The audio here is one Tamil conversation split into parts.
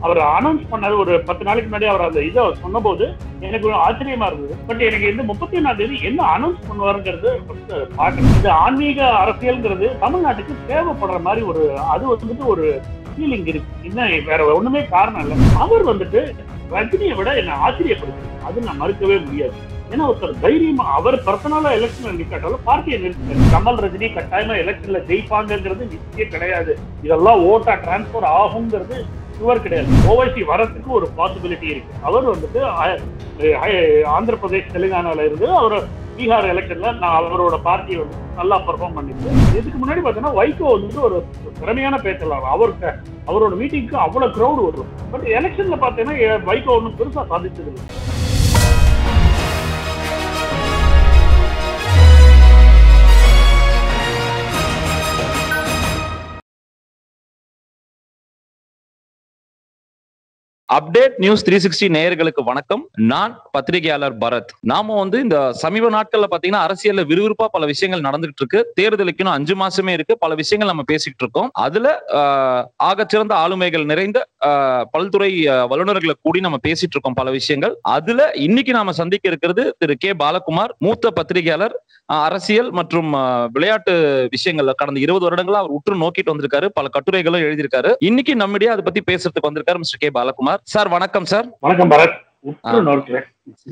அவர் அனௌன்ஸ் பண்ணது ஒரு பத்து நாளைக்கு முன்னாடி அவர் அந்த இதை சொன்னபோது எனக்கு ஒரு ஆச்சரியமா இருந்தது பட் எனக்கு இந்த முப்பத்தி ஒன்னாம் தேதி என்ன அனௌன்ஸ் பண்ணுவாருங்கிறது first பார்க்கணும் இந்த ஆன்மீக அரசியல்ங்கிறது தமிழ்நாட்டுக்கு தேவைப்படுற மாதிரி ஒரு அது வந்துட்டு ஒரு ஃபீலிங் இருக்கு இன்னும் வேற ஒண்ணுமே காரணம் இல்லை அவர் வந்துட்டு ரஜினியை விட என்ன ஆச்சரியப்படுது அது நான் மறுக்கவே முடியாது ஏன்னா ஒருத்தர் தைரியமா அவர் பர்சனலா எலெக்ஷன் நிற்காட்டாலும் பார்ட்டியை நிறுத்தினார் கமல் ரஜினி கட்டாயமா எலெக்ஷன்ல ஜெயிப்பாங்கிறது நிச்சயம் கிடையாது இதெல்லாம் ஓட்டா டிரான்ஸ்பர் ஆகுங்கிறது ஷுவர் கிடையாது ஓவைசி வரத்துக்கு ஒரு பாசிபிலிட்டி இருக்கு அவர் வந்துட்டு ஆ- ஆ- ஆந்திர பிரதேஷ் தெலுங்கானால இருந்து அவர் பீகார் எலெக்ஷன்ல நான் அவரோட பார்ட்டி வந்து நல்லா பெர்ஃபார்ம் பண்ணிருக்கு இதுக்கு முன்னாடி பார்த்தீங்கன்னா வைகோ வந்துட்டு ஒரு திறமையான பேச்சலாம் அவருக்கு அவரோட மீட்டிங்க்கு அவ்வளவு க்ரௌட் வரும் பட் எலெக்ஷன்ல பார்த்தீங்கன்னா வைகோ ஒன்றும் பெருசா சாதிச்சது இல்லை அப்டேட் நியூஸ் த்ரீ சிக்ஸ்டி நேயர்களுக்கு வணக்கம் நான் பத்திரிகையாளர் பரத் நாம வந்து இந்த சமீப நாட்கள்ல பாத்தீங்கன்னா அரசியல்ல விறுவிறுப்பா பல விஷயங்கள் நடந்துகிட்டு இருக்கு தேர்தலுக்கு இன்னும் அஞ்சு மாசமே இருக்கு பல விஷயங்கள் நம்ம பேசிக்கிட்டு இருக்கோம் அதுல ஆஹ், ஆகச்சிறந்த ஆளுமைகள் நிறைந்த ஆஹ், பல்துறை ஆஹ், வல்லுநர்களை கூடி நம்ம பேசிட்டு இருக்கோம் பல விஷயங்கள் அதுல இன்னைக்கு நாம சந்திக்க இருக்கிறது திரு கே பாலகுமார் மூத்த பத்திரிகையாளர் ஆஹ், அரசியல் மற்றும் ஆஹ், விளையாட்டு விஷயங்கள்ல கடந்த இருபது வருடங்களா அவர் உற்று நோக்கிட்டு வந்திருக்காரு பல கட்டுரைகளும் எழுதியிருக்காரு இன்னைக்கு நம்மிடையே அதை பத்தி பேசுறதுக்கு வந்திருக்காரு மிஸ்டர் கே பாலகுமார் சார் வணக்கம் சார் வணக்கம் பரத் உற்று நோக்கிறேன்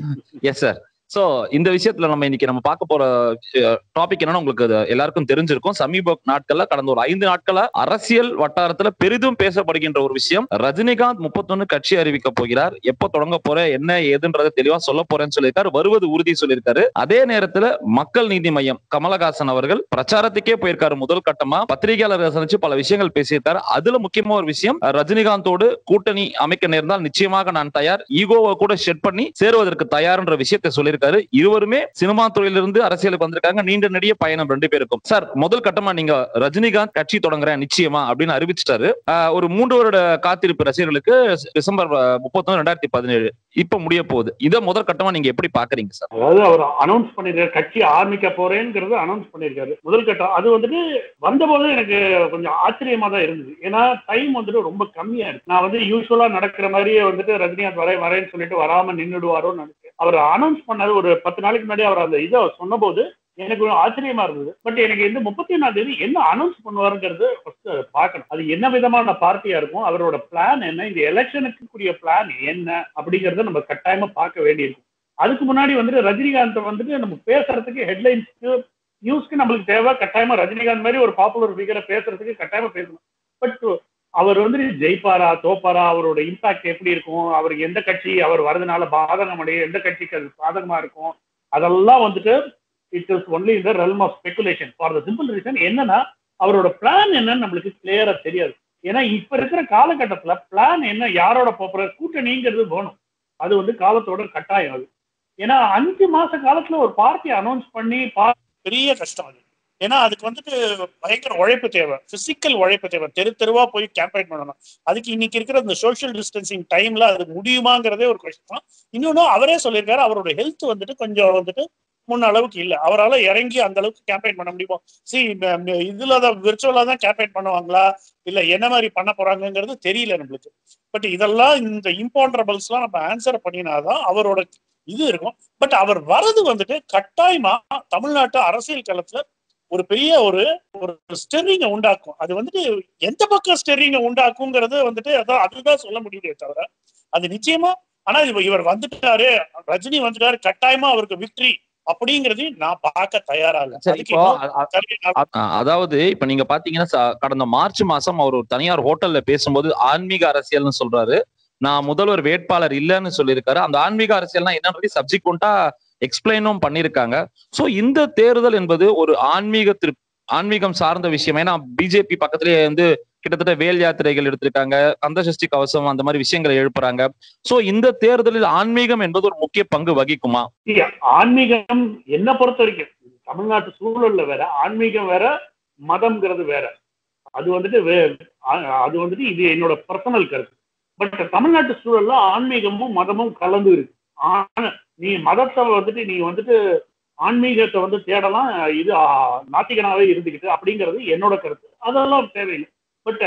எஸ் சார் சோ இந்த விஷயத்துல நம்ம இன்னைக்கு நம்ம பார்க்க போற டாபிக் என்னன்னா உங்களுக்கு அது எல்லாருக்கும் தெரிஞ்சிருக்கும் சமீப நாட்கள்ல கடந்த ஒரு ஐந்து நாட்களா அரசியல் வட்டாரத்துல பெரிதும் பேசப்படுகின்ற ஒரு விஷயம் ரஜினிகாந்த் முப்பத்தொன்னு கட்சி அறிவிக்க போகிறார் எப்ப தொடங்க போற என்ன ஏதுன்றதை தெளிவா சொல்ல போறேன்னு சொல்லியிருக்காரு வருவது உறுதி சொல்லியிருக்காரு அதே நேரத்துல மக்கள் நீதி மையம் கமலஹாசன் அவர்கள் பிரச்சாரத்துக்கே போயிருக்காரு முதல் கட்டமா பத்திரிகையாளர்கள் சந்திச்சு பல விஷயங்கள் பேசியிருக்காரு அதுல முக்கியமா ஒரு விஷயம் ரஜினிகாந்தோடு கூட்டணி அமைக்க நேர்ந்தால் நிச்சயமாக நான் தயார் ஈகோவை கூட ஷெட் பண்ணி சேருவதற்கு தயார்ன்ற விஷயத்தை சொல்லியிருக்காரு இருவருமே சினிமா துறையிலிருந்து அரசியலுக்கு வந்திருக்காங்க நீண்ட நெடிய பயணம் ரெண்டு பேருக்கும் சார் முதல் கட்டமா நீங்க ரஜினிகாந்த் கட்சி தொடங்குறேன் நிச்சயமா அப்படின்னு அறிவிச்சிட்டாரு ஆஹ் ஒரு மூன்று வருட காத்திருப்பு ரசிகர்களுக்கு டிசம்பர் முப்பத்தொன்னு ரெண்டாயிரத்தி பதினேழு இப்ப முடிய போகுது இதை முதல் கட்டமா நீங்க எப்படி பாக்குறீங்க சார் அதாவது அவர் அனௌன்ஸ் பண்ணிருக்காரு கட்சி ஆரம்பிக்க போறேங்கிறது அனௌன்ஸ் பண்ணிருக்காரு முதல் கட்டம் அது வந்துட்டு வந்தபோது எனக்கு கொஞ்சம் ஆச்சரியமா தான் இருந்தது ஏன்னா டைம் வந்துட்டு ரொம்ப கம்மியா இருக்கு நான் வந்து யூஸ்வலா நடக்கிற மாதிரியே வந்துட்டு ரஜினிகாந்த் வரேன் வரேன்னு சொல்லிட்டு வராம நின்றுடுவாரோன்னு நினைச்சேன் அவர் அனௌன்ஸ் பண்ணது ஒரு பத்து நாளைக்கு முன்னாடி அவர் அந்த இதை சொன்னபோது எனக்கு ஒரு ஆச்சரியமா இருந்தது பட் எனக்கு இந்த முப்பத்தி ஒன்னாம் தேதி என்ன அனௌன்ஸ் பண்ணுவாருங்கிறது ஃபர்ஸ்ட் பார்க்கணும் அது என்ன விதமான பார்ட்டியா இருக்கும் அவரோட பிளான் என்ன இந்த எலெக்ஷனுக்கு கூடிய பிளான் என்ன அப்படிங்கறத நம்ம கட்டாயமா பார்க்க வேண்டியிருக்கும் அதுக்கு முன்னாடி வந்துட்டு ரஜினிகாந்த் வந்துட்டு நம்ம பேசுறதுக்கு ஹெட்லைன்ஸ்க்கு நியூஸ்க்கு நம்மளுக்கு தேவை கட்டாயமா ரஜினிகாந்த் மாதிரி ஒரு பாப்புலர் ஃபிகரை பேசுறதுக்கு கட்டாயமா பேசணும் பட் அவர் வந்துட்டு ஜெயிப்பாரா தோப்பாரா அவரோட இம்பாக்ட் எப்படி இருக்கும் அவருக்கு எந்த கட்சி அவர் வரதுனால பாதகம் அடையும் எந்த கட்சிக்கு அது சாதகமா இருக்கும் அதெல்லாம் வந்துட்டு இட் இஸ் ஒன்லி இந்த realm of speculation for the simple reason என்னன்னா அவரோட பிளான் என்னன்னு நம்மளுக்கு கிளியரா தெரியாது ஏன்னா இப்ப இருக்கிற காலகட்டத்துல பிளான் என்ன யாரோட போற கூட்டணிங்கிறது வேணும் அது வந்து காலத்தோட கட்டாயம் அது ஏன்னா அஞ்சு மாச காலத்துல ஒரு பார்ட்டி அனௌன்ஸ் பண்ணி பா- பெரிய கஷ்டம் அது ஏன்னா அதுக்கு வந்துட்டு பயங்கர உழைப்பு தேவை பிசிக்கல் உழைப்பு தேவை தெரு தெருவா போய் கேம்பெயின் பண்ணணும் அதுக்கு இன்னைக்கு இருக்கிற இந்த சோஷியல் டிஸ்டன்சிங் டைம்ல அது முடியுமாங்கிறதே ஒரு கொஸ்டின் தான் இன்னொன்னு அவரே சொல்லியிருக்காரு அவரோட ஹெல்த் வந்துட்டு கொஞ்சம் வந்துட்டு முன்ன அளவுக்கு இல்ல அவரால இறங்கி அந்த அளவுக்கு கேம்பெயின் பண்ண முடியுமோ சி இதுல தான் விர்ச்சுவலா தான் கேம்பெயின் பண்ணுவாங்களா இல்ல என்ன மாதிரி பண்ண போறாங்கங்கிறது தெரியல நம்மளுக்கு பட் இதெல்லாம் இந்த இம்பாண்டரபிள்ஸ் எல்லாம் நம்ம ஆன்சர் பண்ணினாதான் அவரோட இது இருக்கும் பட் அவர் வரது வந்துட்டு கட்டாயமா தமிழ்நாட்டு அரசியல் களத்துல ஒரு பெரிய ஒரு ஒரு ஸ்டெரிங்க உண்டாக்கும் அது வந்துட்டு எந்த பக்கம் ஸ்டெரிங்க உண்டாக்குங்கிறது வந்துட்டு அதான் அதுதான் சொல்ல முடியுதே தவிர அது நிச்சயமா ஆனா இவ- இவர் வந்துட்டாரு ரஜினி வந்துட்டாரு கட்டாயமா அவருக்கு விக்டரி அப்படிங்கறதையும் நான் பார்க்க தயாரா இல்ல சரி அதுக்கு இப்போ இன்னொரு அ- அ- கருவி நான் அ- அதாவது இப்ப நீங்க பாத்தீங்கன்னா ச- கடந்த மார்ச் மாசம் அவர் ஒரு தனியார் ஹோட்டல்ல பேசும்போது ஆன்மீக அரசியல்னு சொல்றாரு நான் முதல்வர் வேட்பாளர் இல்லைன்னு சொல்லியிருக்காரு அந்த ஆன்மீக அரசியல்னா என்னன்றது சப்ஜெக்டா எக்ஸ்பிளைனும் பண்ணியிருக்காங்க சோ இந்த தேர்தல் என்பது ஒரு ஆன்மீக திரு ஆன்மீகம் சார்ந்த விஷயம் ஏன்னா பிஜேபி பக்கத்திலேயே வந்து கிட்டத்தட்ட வேல் யாத்திரைகள் எடுத்திருக்காங்க கந்தசஷ்டி கவசம் அந்த மாதிரி விஷயங்களை எழுப்புறாங்க சோ இந்த தேர்தலில் ஆன்மீகம் என்பது ஒரு முக்கிய பங்கு வகிக்குமா See, ஆன்மீகம் என்ன பொறுத்த வரைக்கும் தமிழ்நாட்டு சூழல்ல வேற ஆன்மீகம் வேற மதம்ங்கிறது வேற அது வந்துட்டு வே- ஆ- அது வந்துட்டு இது என்னோட பர்சனல் கருத்து பட் தமிழ்நாட்டு சூழல்ல ஆன்மீகமும் மதமும் கலந்து இருக்கு ஆன- நீ மதத்தை வந்துட்டு நீ வந்துட்டு ஆன்மீகத்தை வந்து தேடலாம் இது ஆ, நாத்திகனாவே இருந்துக்கிட்டு அப்படிங்கிறது என்னோட கருத்து அதெல்லாம் தேவையில்லை பட்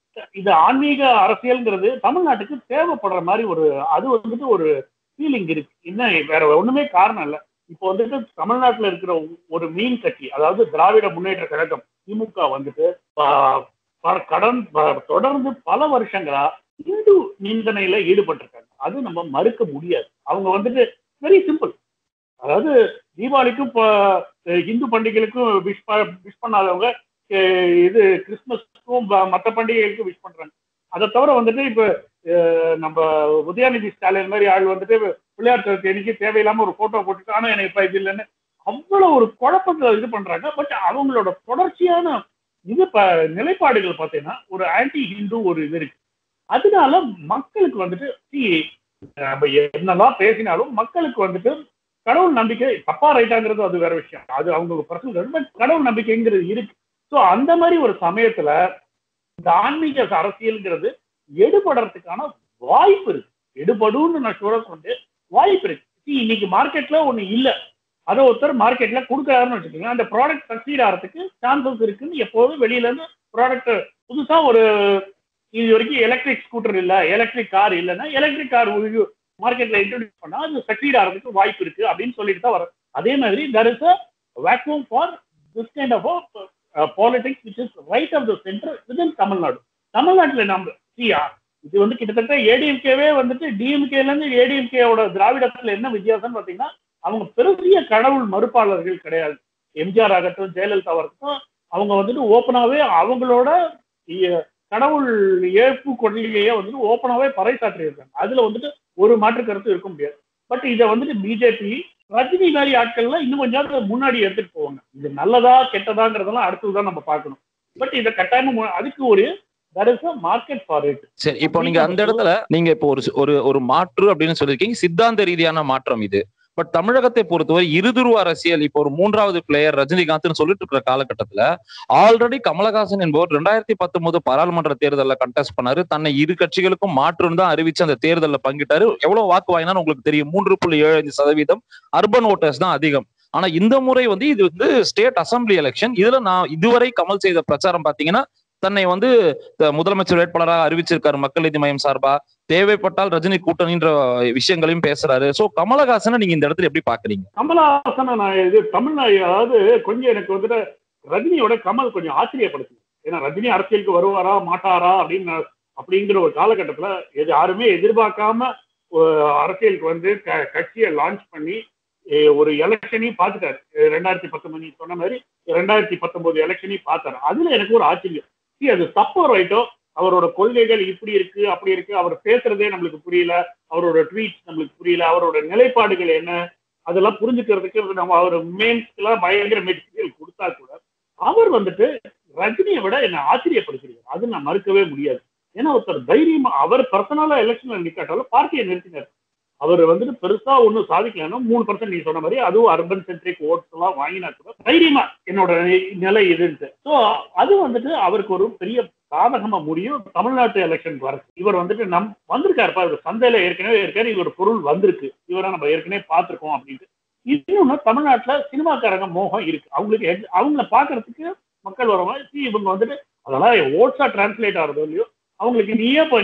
இது ஆன்மீக அரசியல்ங்கிறது தமிழ்நாட்டுக்கு தேவைப்படுற மாதிரி ஒரு அது வந்துட்டு ஒரு ஃபீலிங் இருக்கு இன்னும் வேற ஒண்ணுமே காரணம் இல்லை இப்போ வந்துட்டு தமிழ்நாட்டுல இருக்கிற ஒரு மீன் கட்சி அதாவது திராவிட முன்னேற்ற கழகம் திமுக வந்துட்டு ப- ப- கடன் ப- தொடர்ந்து பல வருஷங்களா இந்து நிந்தனையில ஈடுபட்டிருக்காங்க அது நம்ம மறுக்க முடியாது அவங்க வந்துட்டு வெரி சிம்பிள் அதாவது தீபாவளிக்கும் ப- இந்து பண்டிகைகளுக்கும் விஷ் விஷ் பண்ணாதவங்க அஹ் இது கிறிஸ்துமஸ்க்கும் ப- மற்ற பண்டிகைகளுக்கும் விஷ் பண்றாங்க அதை தவிர வந்துட்டு இப்ப அஹ் நம்ம உதயாநிதி ஸ்டாலின் மாதிரி ஆள் வந்துட்டு பிள்ளையார் சதுர்த்தி அன்னைக்கு தேவையில்லாம ஒரு போட்டோ போட்டுட்டு ஆனா எனக்கு இப்ப இது இல்லைன்னு அவ்வளவு ஒரு குழப்பத்துல இது பண்றாங்க பட் அவங்களோட தொடர்ச்சியான இது ப நிலைப்பாடுகள் பார்த்தீங்கன்னா ஒரு ஆன்டி ஹிந்து ஒரு இது இருக்கு அதனால மக்களுக்கு வந்துட்டு see, நம்ம என்னெல்லாம் பேசினாலும் மக்களுக்கு வந்துட்டு கடவுள் நம்பிக்கை தப்பா ரைட்டாங்கிறது அது வேற விஷயம் அது அவங்க பர்சனல் பட் கடவுள் நம்பிக்கைங்கிறது இருக்கு ஸோ அந்த மாதிரி ஒரு சமயத்துல இந்த ஆன்மீக அரசியல்ங்கிறது எடுபடுறதுக்கான வாய்ப்பு இருக்கு எடுபடும்னு நான் ஷூரா சொல்லிட்டு வாய்ப்பு இருக்கு See, இன்னைக்கு மார்க்கெட்ல ஒண்ணு இல்ல அதை ஒருத்தர் மார்க்கெட்ல கொடுக்குறாருன்னு வச்சுக்கோங்க அந்த ப்ராடக்ட் சக்சீட் ஆகிறதுக்கு சான்சஸ் இருக்குன்னு எப்போதும் வெளியில இருந்து ப்ராடக்ட் புதுசா ஒரு இது வரைக்கும் எலக்ட்ரிக் ஸ்கூட்டர் இல்ல எலக்ட்ரிக் கார் இல்லைன்னா எலக்ட்ரிக் கார் மார்க்கெட்ல இன்ட்ரோடியூஸ் பண்ணா அது சக்சீட் ஆகிறதுக்கு வாய்ப்பு இருக்கு அப்படின்னு சொல்லிட்டு தான் வரும் அதே மாதிரி there is a vacuum for this kind of politics which is right of the centre within Tamil Nadu தமிழ்நாட்டுல நம்ம சியா இது வந்து கிட்டத்தட்ட ஏடிஎம்கேவே வந்துட்டு டிஎம்கேல இருந்து ஏடிஎம்கேவோட திராவிடத்துல என்ன வித்தியாசம்னு பாத்தீங்கன்னா அவங்க பெரிய கடவுள் மறுப்பாளர்கள் கிடையாது எம்ஜிஆர் ஆகட்டும் ஜெயலலிதா இருக்கட்டும் அவங்க வந்துட்டு ஓப்பனாவே அவங்களோட இ- கடவுள் ஏற்பு கொள்கையை வந்துட்டு ஓப்பனாவே பறைசாற்றியிருக்காங்க அதுல வந்துட்டு ஒரு மாற்று கருத்து இருக்க முடியாது பட் இதை வந்துட்டு பிஜேபி ரஜினி மாதிரி ஆட்கள்லாம் இன்னும் கொஞ்சம் முன்னாடி எடுத்துட்டு போவாங்க இது நல்லதா கெட்டதாங்கிறதெல்லாம் அடுத்ததுதான் நம்ம பார்க்கணும் பட் இதை கட்டாயமா மு- அதுக்கு ஒரு that is market for it சரி இப்போ நீங்க அந்த இடத்துல நீங்க இப்போ ஒரு ஒரு ஒரு மாற்று அப்படின்னு சொல்லியிருக்கீங்க சித்தாந்த ரீதியான மாற்றம் இது பட் தமிழகத்தை பொறுத்தவரை இருதுருவ அரசியல் இப்போ ஒரு மூன்றாவது பிளேயர் ரஜினிகாந்த்னு சொல்லிட்டு இருக்கிற காலகட்டத்துல ஆல்ரெடி கமலஹாசன் என்பவர் ரெண்டாயிரத்தி பத்தொன்பது பாராளுமன்ற தேர்தலில் கண்டெஸ்ட் பண்ணாரு தன்னை இரு கட்சிகளுக்கும் மாற்றுன்னு தான் அறிவிச்சு அந்த தேர்தலில் பங்கிட்டாரு எவ்வளவு வாக்கு வாங்கினான்னு உங்களுக்கு தெரியும் மூன்று புள்ளி ஏழு அஞ்சு சதவீதம் அர்பன் ஓட்டர்ஸ் தான் அதிகம் ஆனா இந்த முறை வந்து இது வந்து ஸ்டேட் அசம்பிளி எலெக்ஷன் இதுல நான் இதுவரை கமல் செய்த பிரச்சாரம் பாத்தீங்கன்னா தன்னை வந்து த- முதலமைச்சர் வேட்பாளராக அறிவிச்சிருக்காரு மக்கள் நீதி மையம் சார்பா தேவைப்பட்டால் ரஜினி கூட்டணின்ற விஷயங்களையும் பேசுறாரு சோ கமலஹாசனை நீங்க இந்த இடத்துல எப்படி பாக்குறீங்க கமலஹாசனை நான் இது தமிழ்நாடு அதாவது கொஞ்சம் எனக்கு வந்துட்டு ரஜினியோட கமல் கொஞ்சம் ஆச்சரியப்படுத்து ஏன்னா ரஜினி அரசியலுக்கு வருவாரா மாட்டாரா அப்படின்னு நான் அப்படிங்கிற ஒரு காலகட்டத்துல எது யாருமே எதிர்பார்க்காம அஹ், அரசியலுக்கு வந்து க- கட்சியை லான்ச் பண்ணி அஹ், ஒரு எலெக்ஷனையும் பார்த்துட்டாரு அஹ், ரெண்டாயிரத்தி பத்தொன்பது நீ சொன்ன மாதிரி ரெண்டாயிரத்தி பத்தொன்பது எலெக்ஷனையும் பார்த்தாரு அதுல எனக்கு ஒரு ஆச்சரியம் See, அது தப்போ ரைட்டோ அவரோட கொள்கைகள் இப்படி இருக்கு அப்படி இருக்கு அவர் பேசுறதே நம்மளுக்கு புரியல அவரோட ட்வீட்ஸ் நம்மளுக்கு புரியல அவரோட நிலைப்பாடுகள் என்ன அதெல்லாம் புரிஞ்சுக்கிறதுக்கு நம்ம அவர் மெயின்ஸ்க்கெல்லாம் பயங்கர மெட்டீரியல் கொடுத்தா கூட அவர் வந்துட்டு ரஜினியை விட என்னை ஆச்சரியப்படுத்திருக்காரு அது நான் மறுக்கவே முடியாது ஏன்னா ஒருத்தர் தைரியமா அவர் பர்சனலா எலெக்ஷன்ல நிக்காட்டாலும் பார்ட்டியை நிறுத்தினார் அவர் வந்துட்டு பெருசா ஒன்றும் சாதிக்கலன்னா மூணு பர்சன்ட் நீ சொன்ன மாதிரி அதுவும் அர்பன் சென்ட்ரிக் ஓட்ஸ் எல்லாம் வாங்கினா கூட தைரியமா என்னோட நி- நிலை இதுன்ட்டு ஸோ அது வந்துட்டு அவருக்கு ஒரு பெரிய சாதகமா முடியும் தமிழ்நாட்டு எலெக்ஷன் வர இவர் வந்துட்டு நம் வந்திருக்காருப்பா இவர் சந்தையில ஏற்கனவே இருக்காரு இவர் பொருள் வந்திருக்கு இவரை நம்ம ஏற்கனவே பார்த்திருக்கோம் அப்படின்ட்டு இன்னொன்னு தமிழ்நாட்டுல சினிமாக்காரங்க மோகம் இருக்கு அவங்களுக்கு எது- அவங்கள பாக்குறதுக்கு மக்கள் வருவாங்க see, இவங்க வந்துட்டு அதெல்லாம் ஓட்ஸா டிரான்ஸ்லேட் ஆகுறதோ இல்லையோ அவங்களுக்கு நீயே இப்போ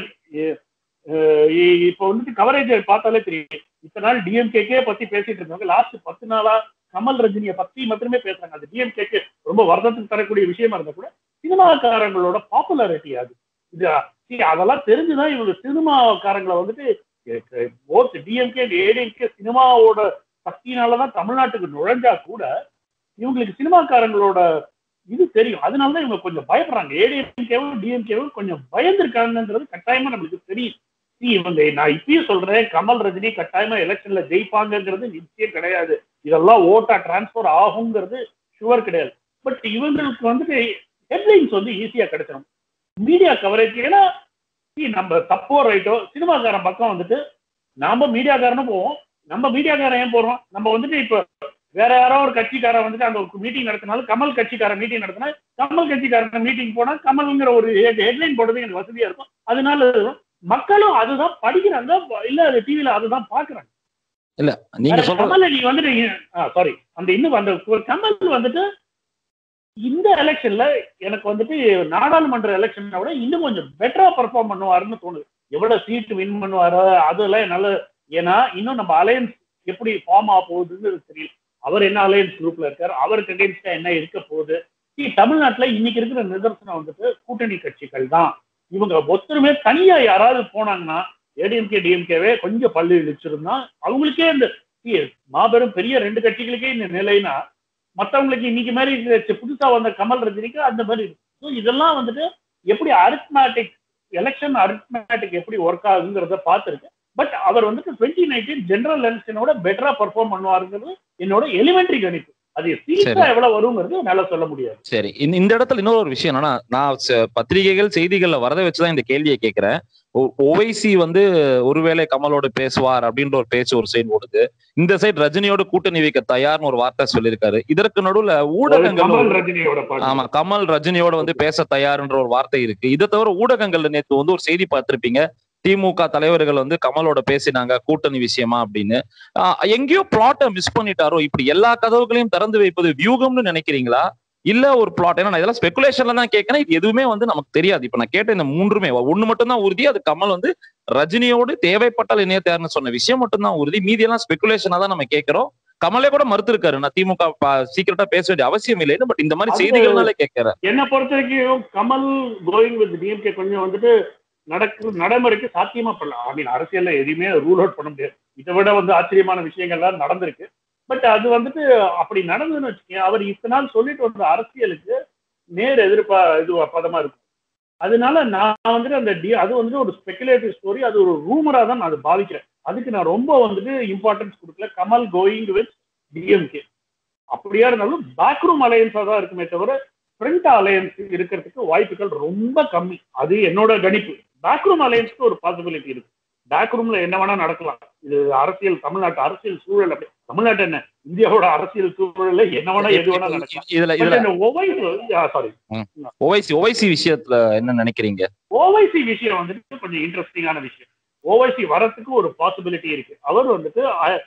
அஹ் இ- இப்போ வந்துட்டு கவரேஜ் பார்த்தாலே தெரியும் இத்தனை நாள் டிஎம்கேக்கே பத்தி பேசிட்டு இருந்தாங்க லாஸ்ட் பத்து நாளா கமல் ரஜினியை பத்தி மட்டுமே பேசுறாங்க அது டிஎம்கேக்கு ரொம்ப வருத்தத்துக்கு தரக்கூடிய விஷயமா இருந்தா கூட சினிமாக்காரங்களோட பாப்புலாரிட்டி அது இது see, அதெல்லாம் தெரிஞ்சுதான் இவங்க சினிமாக்காரங்களை வந்துட்டு போத் டிஎம்கே ஏடிஎம்கே சினிமாவோட சக்தியினாலதான் தமிழ்நாட்டுக்கு நுழைஞ்சா கூட இவங்களுக்கு சினிமாக்காரங்களோட இது தெரியும் அதனாலதான் இவங்க கொஞ்சம் பயப்படுறாங்க ஏடிஎம்கேவும் டிஎம்கேவும் கொஞ்சம் பயந்துருக்காங்கன்றது கட்டாயமா நம்மளுக்கு தெரியும் See, இவங்க நான் இப்பயும் சொல்றேன் கமல் ரஜினி கட்டாயமா எலெக்ஷன்ல ஜெயிப்பாங்கங்கிறது நிச்சயம் கிடையாது இதெல்லாம் ஓட்டா டிரான்ஸ்பர் ஆகுங்கிறது ஷுவர் கிடையாது பட் இவங்களுக்கு வந்துட்டு ஹெட்லைன்ஸ் வந்து ஈஸியா கிடைச்சிடும் மீடியா கவரேஜ் ஏன்னா see, நம்ம தப்போ ரைட்டோ சினிமாக்காரன் பக்கம் வந்துட்டு நாம மீடியாக்காரனும் போவோம் நம்ம மீடியாக்காரன் ஏன் போறோம் நம்ம வந்துட்டு இப்ப வேற யாரோ ஒரு கட்சிக்காரன் வந்துட்டு அங்க ஒரு மீட்டிங் நடத்தினாலும் கமல் கட்சிக்காரன் மீட்டிங் நடத்தினா கமல் கட்சிக்காரன் மீட்டிங் போனா கமல்ங்கிற ஒரு ஹெட்லைன் போடுறது எனக்கு வசதியா இருக்கும் அதனால மக்களும் அதுதான் படிக்கிறாங்க இல்ல அது டிவில அதுதான் பாக்குறாங்க நீங்க வேற சொல்ற கமல் நீ வந்துட்டு சாரி அந்த இன்னும் அந்த ஒரு கமல் வந்துட்டு இந்த எலெக்ஷன்ல எனக்கு வந்துட்டு நாடாளுமன்ற எலெக்ஷனை விட இன்னும் கொஞ்சம் பெட்டரா பெர்ஃபார்ம் பண்ணுவாருன்னு தோணுது எவ்வளவு சீட் வின் பண்ணுவாரோ அதெல்லாம் என்னால ஏன்னா இன்னும் நம்ம அலையன்ஸ் எப்படி ஃபார்ம் ஆக போகுதுன்னு தெரியல அவர் என்ன அலையன்ஸ் குரூப்ல இருக்காரு அவருக்கு அகேன்ஸ்டா என்ன இருக்க போகுது See, தமிழ்நாட்டுல இன்னைக்கு இருக்கிற நிதர்சனம் வந்துட்டு கூட்டணி கட்சிகள் தான் இவங்க ஒத்துருமே தனியா யாராவது போனாங்கன்னா ஏடிஎம்கே டிஎம்கேவே கொஞ்சம் பள்ளி இழிச்சிருந்தா அவங்களுக்கே இந்த see, மாபெரும் பெரிய ரெண்டு கட்சிகளுக்கே இந்த நிலைனா மத்தவங்களுக்கு இன்னைக்கு மாதிரி இது புதுசா வந்த கமல் ரஜினிக்கு அந்த மாதிரி இருக்கு ஸோ இதெல்லாம் வந்துட்டு எப்படி அரித்மேட்டிக் எலெக்ஷன் அரித்மேட்டிக் எப்படி ஒர்க் ஆகுங்கிறத பார்த்துருக்கு பட் அவர் வந்துட்டு டுவெண்ட்டி நைன்டீன் ஜெனரல் எலெக்ஷனோட பெட்டரா பெர்ஃபார்ம் பண்ணுவாருங்கிறது என்னோட எலிமெண்ட்ரி கணிப்பு அது சீரியஸா சரி. எவ்வளவு வருங்கிறது என்னால சொல்ல முடியாது சரி இந்த இந்த இடத்துல இன்னொரு ஒரு விஷயம் என்னன்னா நான் ச- பத்திரிகைகள் செய்திகள்ல வரதை வச்சுதான் இந்த கேள்வியை கேட்கிறேன் ஓவைசி வந்து ஒருவேளை கமலோட பேசுவார் அப்படின்ற ஒரு பேச்சு ஒரு சைடு ஓடுது இந்த சைடு ரஜினியோட கூட்டணி வைக்க தயார்னு ஒரு வார்த்தை சொல்லியிருக்காரு இதற்கு நடுவுல ஒரு ஊடகங்கள் கமல் ரஜினியோட பாட்டு ஆமா கமல் ரஜினியோட வந்து பேச தயார்ன்ற ஒரு வார்த்தை இருக்கு இதை தவிர ஊடகங்கள்ல நேத்து வந்து ஒரு செய்தி பார்த்திருப்பீங்க திமுக தலைவர்கள் வந்து கமலோட பேசினாங்க கூட்டணி விஷயமா அப்படின்னு ஆஹ் எங்கேயோ பிளாட்டை மிஸ் பண்ணிட்டாரோ இப்படி எல்லா கதவுகளையும் திறந்து வைப்பது வியூகம்னு நினைக்கிறீங்களா இல்ல ஒரு பிளாட் ஏன்னா நான் இதெல்லாம் ஸ்பெகுலேஷன்ல தான் கேட்கறேன் இது எதுவுமே வந்து நமக்கு தெரியாது இப்ப நான் கேட்ட இந்த மூன்றுமே ஒண்ணு மட்டும் தான் உறுதி அது கமல் வந்து ரஜினியோடு தேவைப்பட்டால் இணைய தேர்னு சொன்ன விஷயம் மட்டும் தான் உறுதி மீதி எல்லாம் ஸ்பெகுலேஷனா தான் நம்ம கேட்கிறோம் கமலே கூட மறுத்திருக்காரு நான் திமுக சீக்கிரட்டா பேச வேண்டிய அவசியம் இல்லைன்னு பட் இந்த மாதிரி அது- செய்திகள்னாலே கேட்கிறேன் என்னை பொறுத்த வரைக்கும் கமல் கோயிங் வித் டிஎம்கே கொஞ்சம் வந்துட்டு நடக்கு நடைமுறைக்கு சாத்தியமா பண்ணலாம் ஐ மீன் அரசியல்ல எதையுமே ரூல் அவுட் பண்ண முடியாது இதை விட வந்து ஆச்சரியமான விஷயங்கள்லாம் நடந்திருக்கு பட் அது வந்துட்டு அப்படி நடந்ததுன்னு வச்சுக்கோங்க அவர் இத்தனை நாள் சொல்லிட்டு வந்த அரசியலுக்கு நேர் எதிர்ப்பா இது பதமா இருக்கும் அதனால நான் வந்துட்டு அந்த டி அது வந்துட்டு ஒரு ஸ்பெகுலேட்டிவ் ஸ்டோரி அது ஒரு ரூமரா தான் நான் அதை பாவிக்கிறேன் அதுக்கு நான் ரொம்ப வந்துட்டு இம்பார்ட்டன்ஸ் கொடுக்கல கமல் கோயிங் வித் டிஎம்கே அப்படியா இருந்தாலும் பேக்ரூம் அலையன்ஸா தான் இருக்குமே தவிர ஃப்ரண்ட் அலையன்ஸ் இருக்கிறதுக்கு வாய்ப்புகள் ரொம்ப கம்மி அது என்னோட கணிப்பு பேக்ரூம் அலையன்ஸ்க்கு ஒரு பாசிபிலிட்டி இருக்கு பேக்ரூம்ல என்ன வேணா நடக்கலாம் இது அரசியல் தமிழ்நாட்டு அரசியல் சூழல் அப்படி தமிழ்நாட்டு என்ன இந்தியாவோட அரசியல் சூழல்ல என்ன வேணா எது வேணா நடக்கலாம் இதுல But இதுல இந்த ஓவைசி சாரி ஓவைசி ஓவைசி விஷயத்துல என்ன நினைக்கிறீங்க ஓவைசி விஷயம் வந்துட்டு கொஞ்சம் இன்ட்ரெஸ்டிங்கான விஷயம் ஓவைசி வரத்துக்கு ஒரு பாசிபிலிட்டி இருக்கு அவர் வந்துட்டு அ-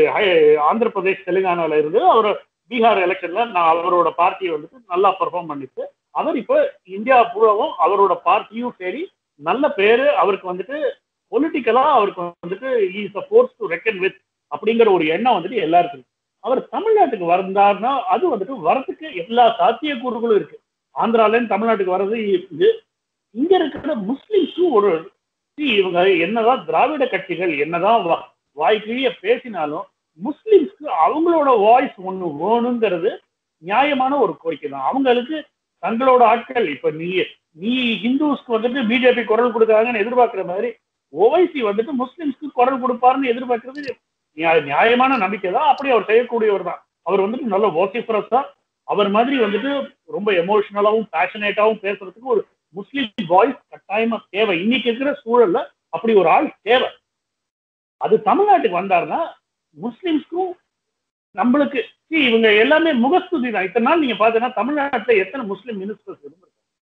அ- ஆந்திர பிரதேஷ் தெலுங்கானால இருந்து அவர் பீகார் எலெக்ஷன்ல நான் அவரோட பார்ட்டியை வந்துட்டு நல்லா பெர்ஃபார்ம் பண்ணிட்டு அவர் இப்போ இந்தியா பூராவும் அவரோட பார்ட்டியும் சரி நல்ல பேரு அவருக்கு வந்துட்டு பொலிட்டிக்கலா அவருக்கு வந்துட்டு is a force to reckon with அப்படிங்கிற ஒரு எண்ணம் வந்துட்டு எல்லாருக்கும் இருக்கு. அவர் தமிழ்நாட்டுக்கு வந்தார்னா அது வந்துட்டு வரத்துக்கு எல்லா சாத்தியக்கூறுகளும் இருக்கு ஆந்திரால இருந்து தமிழ்நாட்டுக்கு வர்றது இது இங்க இருக்கிற முஸ்லிம்ஸும் ஒரு see, இவங்க என்னதான் திராவிட கட்சிகள் என்னதான் வா- வாய்க்கிழிய பேசினாலும் முஸ்லிம்ஸ்க்கு அவங்களோட வாய்ஸ் ஒண்ணு வேணுங்கிறது நியாயமான ஒரு கோரிக்கை தான் அவங்களுக்கு தங்களோட ஆட்கள் இப்ப நீ நீ ஹிந்துஸ்க்கு வந்துட்டு பிஜேபி குரல் கொடுக்குறாங்கன்னு எதிர்பார்க்கிற மாதிரி ஓவைசி வந்துட்டு முஸ்லிம்ஸ்க்கு குரல் கொடுப்பாருன்னு எதிர்பார்க்கறது நியாய- நியாயமான நம்பிக்கை தான் அப்படி அவர் செய்யக்கூடியவர் தான் அவர் வந்துட்டு நல்ல வோசிஃபரஸா அவர் மாதிரி வந்துட்டு ரொம்ப எமோஷனலாவும் பேஷனேட்டாவும் பேசுறதுக்கு ஒரு முஸ்லீம் வாய்ஸ் கட்டாயமா தேவை இன்னைக்கு இருக்கிற சூழல்ல அப்படி ஒரு ஆள் தேவை அது தமிழ்நாட்டுக்கு வந்தாருன்னா முஸ்லிம்ஸ்க்கும் நம்மளுக்கு see, இவங்க எல்லாமே முகஸ்துதி தான் இத்தனை நாள் நீங்க பாத்தீங்கன்னா தமிழ்நாட்டுல எத்தனை முஸ்லிம் மினிஸ்டர்ஸ் இருந்திருக்காங்க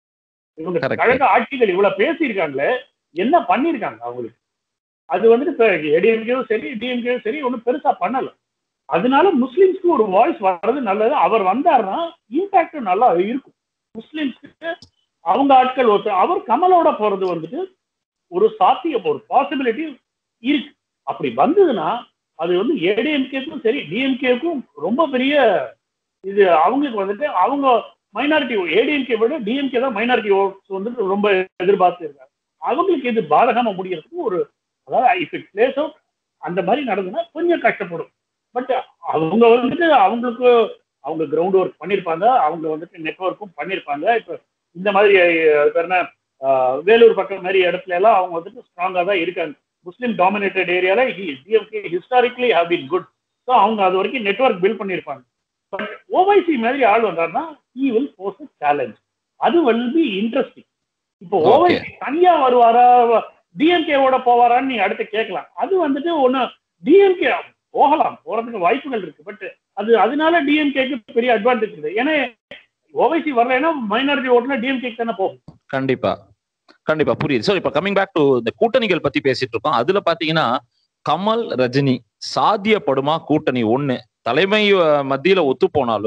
இவங்க Correct. கழக ஆட்சிகள் இவ்வளவு பேசியிருக்காங்களே என்ன பண்ணிருக்காங்க அவங்களுக்கு அது வந்துட்டு இப்ப ஏடிஎம்கேவும் சரி டிஎம்கேவும் சரி ஒன்றும் பெருசா பண்ணல அதனால முஸ்லிம்ஸ்க்கு ஒரு வாய்ஸ் வர்றது நல்லது அவர் வந்தாருன்னா இம்பாக்டும் நல்லா இருக்கும் முஸ்லிம்ஸ்க்கு அவங்க ஆட்கள் ஒருத்தர் அவர் கமலோட போறது வந்துட்டு ஒரு சாத்திய ஒரு பாசிபிலிட்டி இருக்கு அப்படி வந்ததுன்னா அது வந்து ஏடிஎம்கேக்கும் சரி டிஎம்கேக்கும் ரொம்ப பெரிய இது அவங்களுக்கு வந்துட்டு அவங்க மைனாரிட்டி ஏடிஎம்கே விட டிஎம்கே தான் மைனாரிட்டி ஓட்ஸ் வந்துட்டு ரொம்ப எதிர்பார்த்து இருக்காங்க அவங்களுக்கு இது பாதகமா முடியறதுக்கு ஒரு அதாவது இஃப் இட் பிளேஸ் அவுட் அந்த மாதிரி நடந்ததுன்னா கொஞ்சம் கஷ்டப்படும் பட் அவங்க வந்துட்டு அவங்களுக்கு அவங்க கிரவுண்ட் ஒர்க் பண்ணியிருப்பாங்க அவங்க வந்துட்டு நெட்ஒர்க்கும் பண்ணியிருப்பாங்க இப்போ இந்த மாதிரி அஹ், அது பேர் என்ன அஹ், வேலூர் பக்கம் மாதிரி இடத்துல எல்லாம் அவங்க வந்துட்டு ஸ்ட்ராங்காக தான் இருக்காங்க முஸ்லீம் டாமினேட்டட் ஏரியால DMK historically have been good so அவங்க அது வரைக்கும் நெட்ஒர்க் பில்ட் பண்ணியிருப்பாங்க பட் ஓவைசி மாதிரி ஆள் வந்தாருன்னா he will pose a challenge அது will be இன்ட்ரெஸ்டிங் இப்போ Okay. ஓவைசி தனியா வருவாரா டிஎம்கேவோட போவாரான்னு நீ அடுத்து கேட்கலாம் அது வந்துட்டு ஒண்ணு டிஎம்கே போகலாம் போறதுக்கு வாய்ப்புகள் இருக்கு பட் அது அதனால டிஎம்கேக்கு பெரிய அட்வான்டேஜ் இல்லை ஏன்னா ஓவைசி வரலைன்னா மைனாரிட்டி ஓட்டுனா டிஎம்கேக்கு தானே போகும் கண்டிப்பா கண்டிப்பா புரியுது சோ இப்ப கமிங் பேக் டு இந்த கூட்டணிகள் பத்தி பேசிட்டு இருக்கோம் அதுல பாத்தீங்கன்னா கமல் ரஜினி சாத்தியப்படுமா கூட்டணி ஒண்ணு தலைமை அஹ், மத்தியில ஒத்து போனாலும்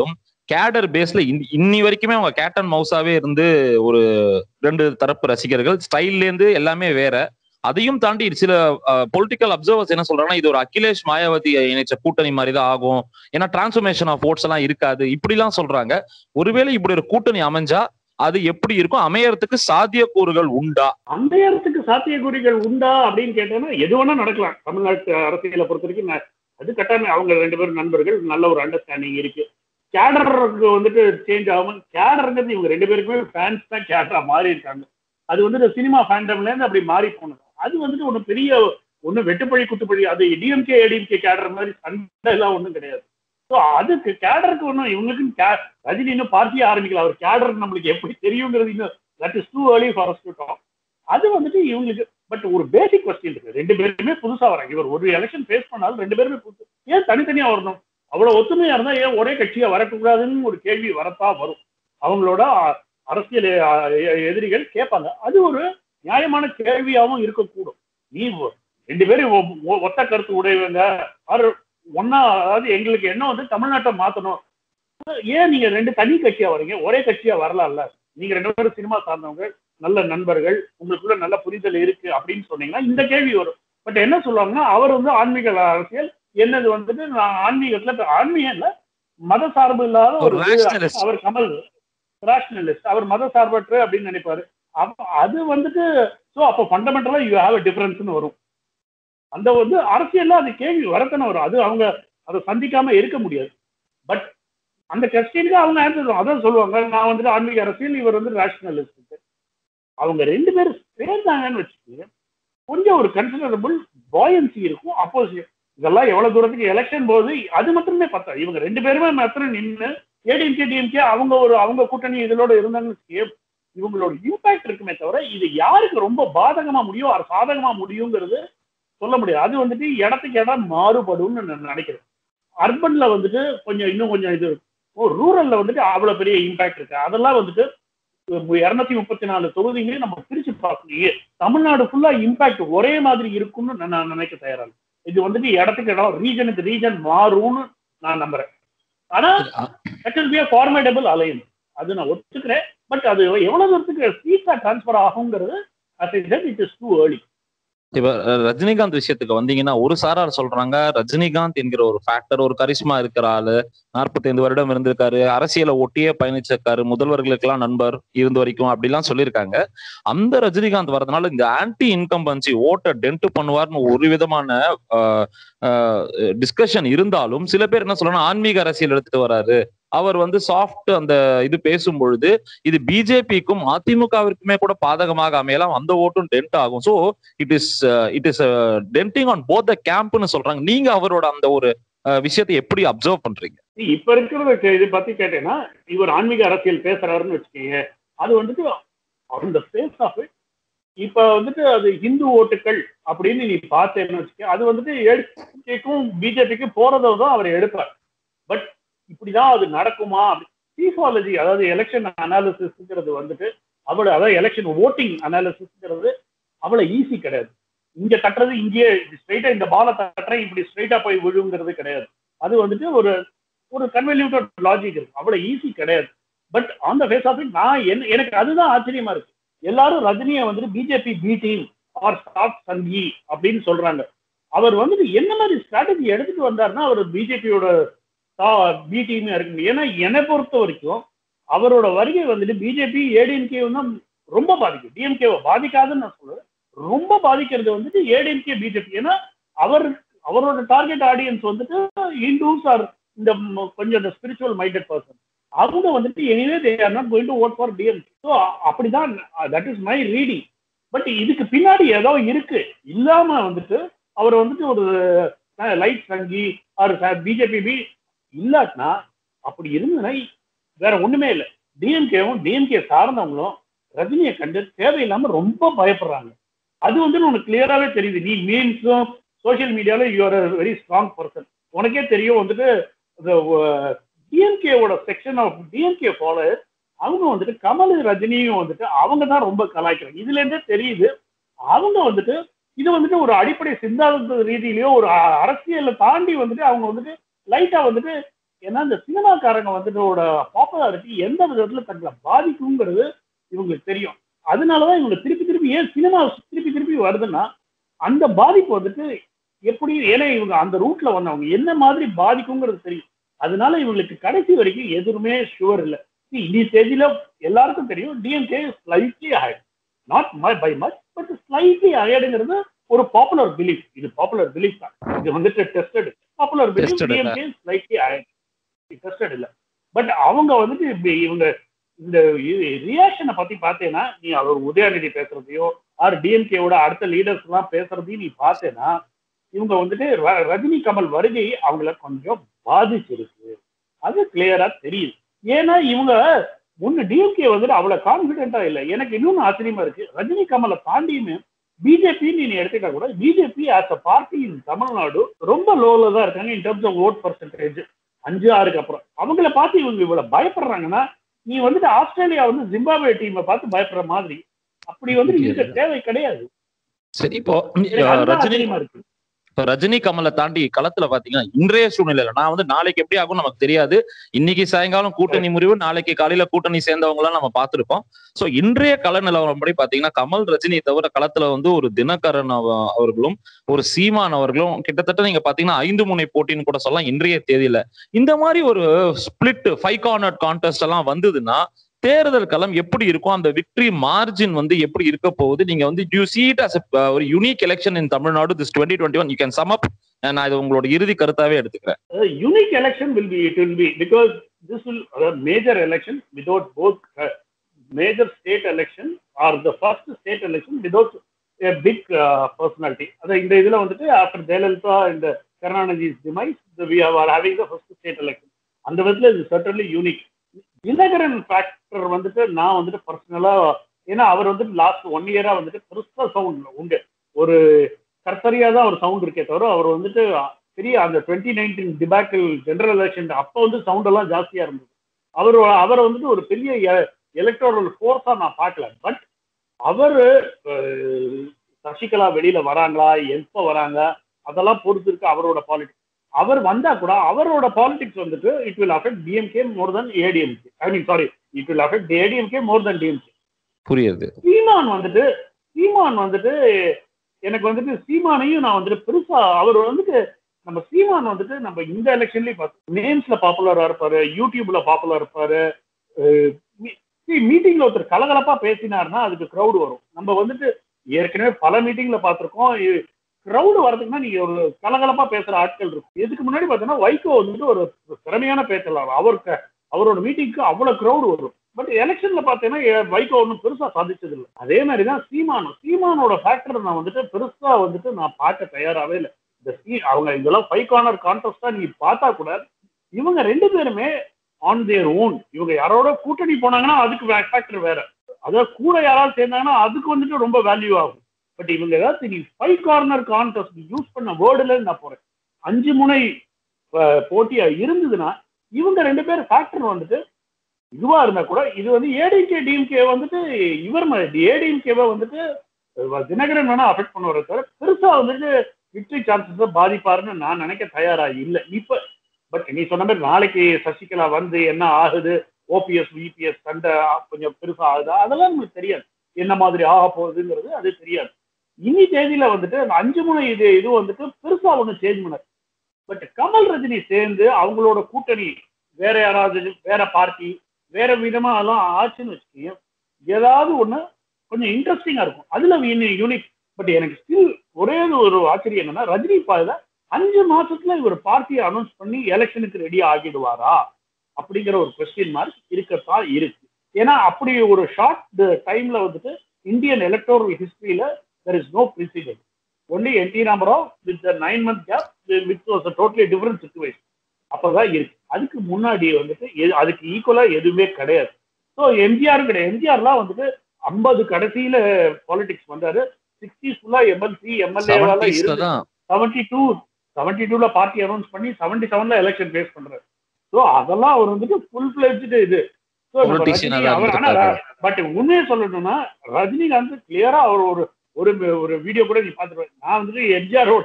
கேடர் பேஸ்ல இன்னி வரைக்குமே அவங்க கேட் அண்ட் மவுஸாவே இருந்து ஒரு ரெண்டு தரப்பு ரசிகர்கள் ஸ்டைல்ல இருந்து எல்லாமே வேற அதையும் தாண்டி சில பொலிட்டிக்கல் அப்சர்வர்ஸ் என்ன சொல்றாங்கன்னா இது ஒரு அகிலேஷ் மாயாவதி இணைச்ச கூட்டணி மாதிரி தான் ஆகும் ஏன்னா டிரான்ஸ்ஃபர்மேஷன் ஆஃப் ஓட்ஸ் எல்லாம் இருக்காது இப்படிலாம் சொல்றாங்க ஒருவேளை இப்படி ஒரு கூட்டணி அமைஞ்சா அது எப்படி இருக்கும் அமையறதுக்கு சாத்தியக்கூறுகள் உண்டா அமையறதுக்கு சாத்தியக்கூறுகள் உண்டா அப்படின்னு கேட்டேன்னா எது வேணா நடக்கலாம் தமிழ்நாட்டு அரசியலை பொறுத்த வரைக்கும் நான் அது கட்டாயம் அவங்க ரெண்டு பேரும் நண்பர்கள் நல்ல ஒரு அண்டர்ஸ்டாண்டிங் இருக்கு கேடருக்கு வந்துட்டு சேஞ்ச் ஆகும் கேடருங்கிறது இவங்க ரெண்டு பேருக்குமே ஃபேன்ஸ் தான் கேடரா மாறி இருக்காங்க அது வந்துட்டு சினிமா ஃபேண்டம்ல இருந்து அப்படி மாறி போனது அது வந்துட்டு ஒன்றும் பெரிய ஒன்றும் வெட்டுப்பழி குத்துப்பழி அது டிஎம்கே ஏடிஎம்கே கேடர் மாதிரி சண்டை எல்லாம் ஒன்றும் கிடையாது ஸோ அதுக்கு கேடருக்கு ஒன்றும் இவங்களுக்கும் கே ரஜினி இன்னும் பார்ட்டியே ஆரம்பிக்கல அவர் கேடர் நம்மளுக்கு எப்படி தெரியுங்கிறது இன்னும் that is too early for us to talk அது வந்துட்டு இவங்களுக்கு பட் ஒரு பேசிக் கொஸ்டின் இருக்கு ரெண்டு பேருமே புதுசா வராங்க இவர் ஒரு எலெக்ஷன் ஃபேஸ் பண்ணாலும் ரெண்டு பேருமே புதுசு ஏன் தனித்தனியா வரணும் அவ்வளவு ஒத்துமையா இருந்தா ஏன் ஒரே கட்சியா வரக்கூடாதுன்னு ஒரு கேள்வி வரத்தா வரும் அவங்களோட அரசியல் எதிரிகள் கேட்பாங்க அது ஒரு நியாயமான கேள்வியாகவும் இருக்கக்கூடும் நீ ரெண்டு பேரும் ஒத்த கருத்து உடையவங்க ஒன்னா அதாவது எங்களுக்கு என்ன வந்து தமிழ்நாட்டை மாத்தணும் ஏன் நீங்க ரெண்டு தனி கட்சியா வரீங்க ஒரே கட்சியா வரலாம்ல நீங்க ரெண்டு பேரும் சினிமா சார்ந்தவங்க நல்ல நண்பர்கள் உங்களுக்குள்ள நல்ல புரிதல் இருக்கு அப்படின்னு சொன்னீங்கன்னா இந்த கேள்வி வரும் பட் என்ன சொல்லுவாங்கன்னா அவர் வந்து ஆன்மீக அரசியல் என்னது வந்துட்டு நான் ஆன்மீகத்துல ஆன்மீகம் இல்ல மத சார்பு இல்லாத ஒரு அவர் கமல் ரேஷனலிஸ்ட் அவர் மத சார்பற்ற அப்படின்னு நினைப்பாரு அப்ப அது வந்துட்டு ஸோ அப்போ ஃபண்டமெண்டலா யூ ஹாவ் அ டிஃபரன்ஸ்னு வரும் அந்த வந்து அரசியல்ல அது கேள்வி வரத்தானே வரும் அது அவங்க அதை சந்திக்காம இருக்க முடியாது பட் அந்த கொஸ்டினுக்கு அவங்க ஆன்சர் அதான் சொல்லுவாங்க நான் வந்துட்டு ஆன்மீக அரசியல் இவர் வந்து ரேஷனலிஸ்ட் அவங்க ரெண்டு பேரும் சேர்ந்தாங்கன்னு வச்சுக்கோங்க கொஞ்சம் ஒரு கன்சிடரபிள் பாயன்சி இருக்கும் அப்போசிட் இதெல்லாம் எவ்வளவு தூரத்துக்கு எலெக்ஷன் போது அது மட்டுமே பார்த்தா இவங்க ரெண்டு பேருமே மாத்திரம் நின்று ஏடிஎம்கே டிஎம்கே அவங்க ஒரு அவங்க கூட்டணி இதோட இருந்தாங்கன்னு இவங்களோட இம்பாக்ட் இருக்குமே தவிர இது யாருக்கு ரொம்ப பாதகமா முடியும் அது சாதகமா முடியுங்கிறது சொல்ல முடியாது அது வந்துட்டு இடத்துக்கு இடம் மாறுபடும்னு நான் நினைக்கிறேன் அர்பன்ல வந்துட்டு கொஞ்சம் இன்னும் கொஞ்சம் இது ரூரல்ல வந்துட்டு அவ்வளவு பெரிய இம்பாக்ட் இருக்கு அதெல்லாம் வந்துட்டு இருநூத்தி முப்பத்தி நாலு தொகுதிகளையும் நம்ம பிரிச்சு பார்க்கணும் தமிழ்நாடு ஃபுல்லா இம்பாக்ட் ஒரே மாதிரி இருக்கும்னு நான் நினைக்க தயாராக இது வந்துட்டு இடத்துக்கு இடம் ரீஜனுக்கு ரீஜன் மாறும்னு நான் நம்புறேன் ஆனா that will be a formidable alliance அது நான் ஒத்துக்கிறேன் பட் அது எவ்வளவு தூரத்துக்கு சீட்டா டிரான்ஸ்பர் ஆகுங்கிறது இட் இஸ் டூ ஏர்லி இப்ப ரஜினிகாந்த் விஷயத்துக்கு வந்தீங்கன்னா ஒரு சாரார் சொல்றாங்க ரஜினிகாந்த் என்கிற ஒரு ஃபேக்டர் ஒரு கரிஷ்மா இருக்கிற ஆளு நாற்பத்தி ஐந்து வருடம் இருந்திருக்காரு அரசியலை ஒட்டியே பயணிச்சிருக்காரு முதல்வர்களுக்கெல்லாம் நண்பர் இருந்து வரைக்கும் அப்படிலாம் சொல்லியிருக்காங்க அந்த ரஜினிகாந்த் வரதுனால இந்த ஆன்டி இன்கம்பன்சி ஓட்டை டென்ட் பண்ணுவார்னு ஒரு விதமான டிஸ்கஷன் இருந்தாலும் சில பேர் என்ன சொல்லணும் ஆன்மீக அரசியல் எடுத்துட்டு வராரு அவர் வந்து சாஃப்ட் அந்த இது பேசும் பொழுது இது பிஜேபிக்கும் அதிமுகவிற்குமே கூட பாதகமாக அமையலாம் அந்த ஓட்டும் டென்ட் ஆகும் so it is it is denting on both the கேம்ப்னு சொல்றாங்க நீங்க அவரோட அந்த ஒரு விஷயத்தை எப்படி அப்சர்வ் பண்றீங்க இப்ப இருக்கிறத இது பத்தி கேட்டேன்னா இவர் ஆன்மீக அரசியல் பேசுறாருன்னு வச்சுக்கீங்க அது வந்துட்டு அந்த ஃபேஸ் ஆஃப் இட் இப்ப வந்துட்டு அது ஹிந்து ஓட்டுகள் அப்படின்னு நீ பார்த்தேன்னு வச்சுக்க அது வந்துட்டு ஏடிக்கும் பிஜேபிக்கும் போறதை தான் அவர் எடுப்பார் பட் இப்படிதான் அது நடக்குமா சீஃபாலஜி அதாவது எலெக்ஷன் அனாலிசிஸ்ங்கிறது வந்துட்டு அவ்வளவு அதாவது எலெக்ஷன் ஓட்டிங் அனாலிசிஸ்ங்கிறது அவ்வளவு ஈஸி கிடையாது இங்க தட்டுறது இங்கேயே ஸ்ட்ரைட்டா இந்த பாலை தட்டுறேன் இப்படி ஸ்ட்ரைட்டா போய் விழுங்கிறது கிடையாது அது வந்துட்டு ஒரு ஒரு கன்வெல்யூட்டட் லாஜிக் இருக்கு அவ்வளவு ஈஸி கிடையாது but on the face of it நான் என்ன எனக்கு அதுதான் ஆச்சரியமா இருக்கு எல்லாரும் ரஜினியை வந்துட்டு BJP B team or soft Sanghi அப்படின்னு சொல்றாங்க அவர் வந்துட்டு என்ன மாதிரி ஸ்ட்ராட்டஜி எடுத்துட்டு வந்தாருன்னா அவர் பிஜேபியோட பி டீம் இருக்கு ஏன்னா என்னை பொறுத்த வரைக்கும் அவரோட வருகை வந்துட்டு பிஜேபி ஏடிஎம்கே தான் ரொம்ப பாதிக்கும் டிஎம்கேவை பாதிக்காதுன்னு நான் சொல்லுவேன் ரொம்ப பாதிக்கிறது வந்துட்டு ஏடிஎம்கே பிஜேபி ஏன்னா அவர் அவரோட டார்கெட் ஆடியன்ஸ் வந்துட்டு இண்டூஸ் ஆர் இந்த கொஞ்சம் இந்த ஸ்பிரிச்சுவல் மைண்டட் பர்சன் அவங்க வந்துட்டு anyway they are not going to vote for DMK so அப்படிதான் that is my reading but இதுக்கு பின்னாடி ஏதோ இருக்கு இல்லாம வந்துட்டு அவர் வந்துட்டு ஒரு light Sanghi or BJP B இல்லாட்டினா அப்படி இருந்ததுன்னா வேற ஒண்ணுமே இல்லை டிஎம்கேவும் டிஎம்கே சார்ந்தவங்களும் ரஜினியை கண்டு தேவையில்லாம ரொம்ப பயப்படுறாங்க அது வந்து உனக்கு கிளியராகவே தெரியுது நீ மீன்ஸும் சோசியல் மீடியாவில் யூஆர் வெரி ஸ்ட்ராங் பர்சன் உனக்கே தெரியும் வந்துட்டு டிஎம்கேவோட செக்ஷன் ஆஃப் டிஎம்கே ஃபாலோயர் அவங்க வந்துட்டு கமல் ரஜினியும் வந்துட்டு அவங்க தான் ரொம்ப கலாய்க்கிறாங்க இதுல இருந்தே தெரியுது அவங்க வந்துட்டு இது வந்துட்டு ஒரு அடிப்படை சித்தாந்த ரீதியிலயோ ஒரு அரசியலை தாண்டி வந்துட்டு அவங்க வந்துட்டு லைட்டா வந்துட்டு ஏன்னா இந்த சினிமாக்காரங்க வந்துட்டோட பாப்புலாரிட்டி எந்த விதத்துல தங்களை பாதிக்குங்கிறது இவங்களுக்கு தெரியும் அதனாலதான் இவங்க திருப்பி திருப்பி ஏன் சினிமா திருப்பி திருப்பி வருதுன்னா அந்த பாதிப்பு வந்துட்டு எப்படி ஏன்னா இவங்க அந்த ரூட்ல வந்தவங்க என்ன மாதிரி பாதிக்குங்கிறது தெரியும் அதனால இவங்களுக்கு கடைசி வரைக்கும் எதுவுமே ஷுவர் இல்லை இனி ஸ்டேஜில் எல்லாருக்கும் தெரியும் DMK slightly ahead not by much but slightly அஹெடுங்கிறது ஒரு பாப்புலர் பிலீஃப் இது பாப்புலர் பிலீஃப் தான் இது வந்துட்டு டெஸ்டட் பாப்புலர் பிலீஃப் Tested இல்ல. டிஎம்கே ஸ்லைட்லி அஹெட் டெஸ்டட் இல்ல பட் அவங்க வந்துட்டு இப்படி இவங்க இந்த ரியாக்ஷனை பத்தி பார்த்தேன்னா நீ அவர் உதயாநிதி பேசுறதையோ ஆர் டிஎம்கேவோட அடுத்த லீடர்ஸ் எல்லாம் பேசுறதையும் நீ பார்த்தேன்னா இவங்க வந்துட்டு ர- ரஜினி கமல் வருகை அவங்கள கொஞ்சம் பாதிச்சிருக்கு அது கிளியரா தெரியுது ஏன்னா இவங்க முன்ன டிஎம்கே வந்துட்டு அவ்வளவு கான்பிடென்டா இல்லை எனக்கு இன்னொன்னு ஆச்சரியமா இருக்கு ரஜினி கமலை தாண்டியுமே பிஜேபி நீ எடுத்துட்டா கூட BJP as a party in Tamil Nadu ரொம்ப லோல தான் இருக்காங்க in terms of vote percentage அஞ்சு ஆறுக்கு அப்புறம் அவங்கள பார்த்து இவங்க இவ்வளவு பயப்படுறாங்கன்னா நீ வந்துட்டு ஆஸ்திரேலியா வந்து ஜிம்பாப்வே டீமை பார்த்து பயப்படுற மாதிரி அப்படி வந்து இருக்க தேவை கிடையாது சரி இப்போ எனக்கு அதுதான் ரஜினி ஆச்சரியமா இருக்கு இப்ப ரஜினி கமலை தாண்டி களத்துல பாத்தீங்கன்னா இன்றைய சூழ்நிலையில நான் வந்து நாளைக்கு எப்படி ஆகும் நமக்கு தெரியாது இன்னைக்கு சாயங்காலம் கூட்டணி முறிவு நாளைக்கு காலையில கூட்டணி சேர்ந்தவங்க எல்லாம் நம்ம பார்த்திருப்போம் சோ இன்றைய கள நிலவரப்படி பாத்தீங்கன்னா கமல் ரஜினி தவிர களத்துல வந்து ஒரு தினகரன் அவ- அவர்களும் ஒரு சீமான் அவர்களும் கிட்டத்தட்ட நீங்க பாத்தீங்கன்னா ஐந்து முனை போட்டின்னு கூட சொல்லலாம் இன்றைய தேதியில இந்த மாதிரி ஒரு ஸ்பிளிட் ஃபைவ் கார்னர் கான்டெஸ்ட் எல்லாம் வந்ததுன்னா தேர்தல் களம் எப்படி இருக்கும் அந்த விக்டரி மார்ஜின் வந்து எப்படி இருக்க போகுது நீங்க வந்து யூ சீட் அஸ் ஒரு unique election in Tamil Nadu this twenty twenty one you can sum up நான் இது உங்களோட இறுதி கருத்தாவே எடுத்துக்கிறேன் uh, unique election will be it will be because this will a major election without both uh, major state election or the first state election without a big uh, personality அது இந்த இதுல வந்துட்டு after ஜெயலலிதா இந்த கருணாநிதி's demise the- we are having the first state election அந்த விதத்துல இது certainly unique தினகரன் ஃபேக்டர் வந்துட்டு நான் வந்துட்டு பர்சனலா ஏன்னா அவர் வந்துட்டு லாஸ்ட் ஒன் இயரா வந்துட்டு பெருசா சவுண்ட் உண்டு ஒரு கர்த்தரியா தான் ஒரு சவுண்ட் இருக்கே தவிர அவர் வந்துட்டு பெரிய அந்த twenty nineteen debacle general election அப்போ வந்து சவுண்ட் எல்லாம் ஜாஸ்தியா இருந்தது அவர் அவரை வந்துட்டு ஒரு பெரிய எலக்ட்ரல் ஃபோர்ஸா நான் பார்க்கல பட் அவர் சசிகலா வெளியில வராங்களா எப்போ வராங்க அதெல்லாம் பொறுத்து இருக்கு அவரோட பாலிடிக்ஸ் அவர் வந்தா கூட அவரோட பாலிடிக்ஸ் வந்துட்டு it will affect DMK more than ADMK I mean sorry it will affect ADMK more than DMK புரியுது சீமான் வந்துட்டு சீமான் வந்துட்டு எனக்கு வந்துட்டு சீமானையும் நான் வந்துட்டு பெருசா அவர் வந்துட்டு நம்ம சீமான் வந்துட்டு நம்ம இந்த எலெக்ஷன்லயும் பார்த்தோம் நேம்ஸ்ல பாப்புலரா இருப்பாரு யூடியூப்ல பாப்புலரா இருப்பாரு மீட்டிங்ல ஒருத்தர் கலகலப்பா பேசினாருன்னா அதுக்கு க்ரௌடு வரும் நம்ம வந்துட்டு ஏற்கனவே பல மீட்டிங்ல பார்த்திருக்கோம் க்ரௌடு வரதுக்குன்னா நீங்க ஒரு கலகலப்பா பேசுற ஆட்கள் இருக்கும் இதுக்கு முன்னாடி பார்த்தீங்கன்னா வைகோ வந்துட்டு ஒரு திறமையான பேச்சலாம் அவருக்கு அவரோட மீட்டிங்க்கு அவ்வளவு க்ரௌடு வரும் பட் எலெக்ஷன்ல பார்த்தீங்கன்னா எ- வைகோ ஒன்றும் பெருசா சாதிச்சது இல்லை அதே மாதிரி தான் சீமானும் சீமானோட ஃபேக்டர் நான் வந்துட்டு பெருசா வந்துட்டு நான் பார்க்க தயாராகவே இல்லை இந்த சீ அவங்க இதெல்லாம் ஃபைவ் கார்னர் கான்டெஸ்டா நீ பார்த்தா கூட இவங்க ரெண்டு பேருமே ஆன் தேர் ஓன் இவங்க யாரோட கூட்டணி போனாங்கன்னா அதுக்கு ஃபேக்டர் வேற அதாவது கூட யாராவது சேர்ந்தாங்கன்னா அதுக்கு வந்துட்டு ரொம்ப வேல்யூ ஆகும் பட் இவங்க ஏதாவது நீ ஃபைவ் கார்னர் கான்டெஸ்ட் யூஸ் பண்ண வேர்டுல நான் போறேன் அஞ்சு முனை அஹ், போட்டியா இருந்ததுன்னா இவங்க ரெண்டு பேர் ஃபேக்டர் வந்துட்டு இதுவா இருந்தா கூட இது வந்து ஏடிஎம்கே டிஎம்கே வந்துட்டு இவர் ஏடிஎம்கேவை வந்துட்டு அஹ், தினகரன் வேணா அஃபெக்ட் பண்ணுவாரே தவிர பெருசா வந்துட்டு விக்டரி சான்சஸ் பாதிப்பாருன்னு நான் நினைக்க தயாரா இல்லை இப்ப பட் நீ சொன்ன மாதிரி நாளைக்கு சசிகலா வந்து என்ன ஆகுது ஓபிஎஸ் விபிஎஸ் சண்டை கொஞ்சம் பெருசா ஆகுதா அதெல்லாம் நமக்கு தெரியாது என்ன மாதிரி ஆக போகுதுங்கிறது அது தெரியாது இனி தேதியில வந்துட்டு அந்த அஞ்சு முனை இது இது வந்துட்டு பெருசா ஒன்றும் சேஞ்ச் பண்ணாது பட் கமல் ரஜினி சேர்ந்து அவங்களோட கூட்டணி வேற யாராவது வேற பார்ட்டி வேற விதமா எல்லாம் ஆச்சுன்னு வச்சுக்கோங்க ஏதாவது ஒண்ணு கொஞ்சம் இன்ட்ரெஸ்டிங்கா இருக்கும் அதுல யூனிக் பட் எனக்கு ஸ்டில் ஒரே ஒரு ஆச்சரியம் என்னன்னா ரஜினி பாதுல அஞ்சு மாசத்துல இவர் பார்ட்டியை அனௌன்ஸ் பண்ணி எலெக்ஷனுக்கு ரெடி ஆகிடுவாரா அப்படிங்கிற ஒரு கொஸ்டின் மார்க் இருக்கத்தான் இருக்கு ஏன்னா அப்படி ஒரு ஷார்ட் டைம்ல வந்துட்டு இந்தியன் எலக்டோரல் ஹிஸ்டரியில there is no precedent only N T Rama Rao with nine month gap with was totally different situation அப்பதான் இருக்கு அதுக்கு முன்னாடி வந்துட்டு எது- அதுக்கு ஈக்குவலா எதுவுமே கிடையாது ஸோ எம்ஜிஆர் கிடையாது எம்ஜிஆர்லாம் வந்துட்டு ஐம்பது கடைசியில பாலிடிக்ஸ் வந்தாரு சிக்ஸ்டீஸ் ஃபுல்லா எம்எல்சி எம்எல்ஏவால செவன்டிஸ்ல இருந்து தான் செவன்டி டூ செவன்டி டூல பார்ட்டி அனௌன்ஸ் பண்ணி செவன்டி செவன்ல எலெக்ஷன் ஃபேஸ் பண்றாரு ஸோ அதெல்லாம் அவர் வந்துட்டு ஃபுல் பிளேஜ்டு இது ஸோ Politician ஆ தான் அவர் ஆனா இருந்திருக்காரு. பட் உண்மையை சொல்லணும்னா ரஜினிகாந்த் கிளியரா அவர் ஒரு ஒரு ஒரு வீடியோ கூட நீ பார்த்துருவேன் நான் வந்துட்டு எம்ஜிஆரோட